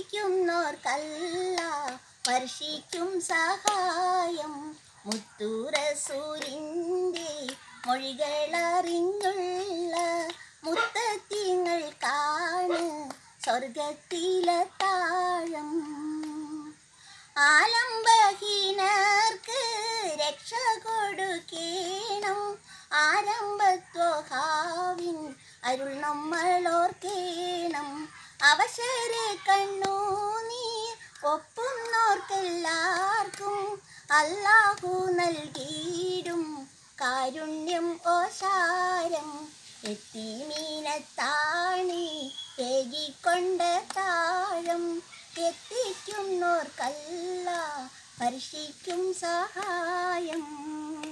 എത്തിക്കുന്നോർക്കല്ല വർഷിക്കും സഹായം മുത്തൂറസൂരിൻ്റെ മൊഴികളറിഞ്ഞുള്ള മുത്തത്തിങ്ങൾക്കാണ് സ്വർഗത്തിലെ താഴം ആലംബഹീനർക്ക് രക്ഷ കൊടുക്കേണം ആരംഭത്വഹാവിൻ അരുൾ നമ്മളോർക്കേണം അവശരെ കണ്ണു നീ ഒപ്പുന്നോർക്കെല്ലാവർക്കും അല്ലാഹു നൽകിയിടും കാരുണ്യം ഓശാരം എത്തിമീനത്താണി ഏകിക്കൊണ്ട താഴം എത്തിക്കുന്നോർക്കല്ല സ്പർശിക്കും സഹായം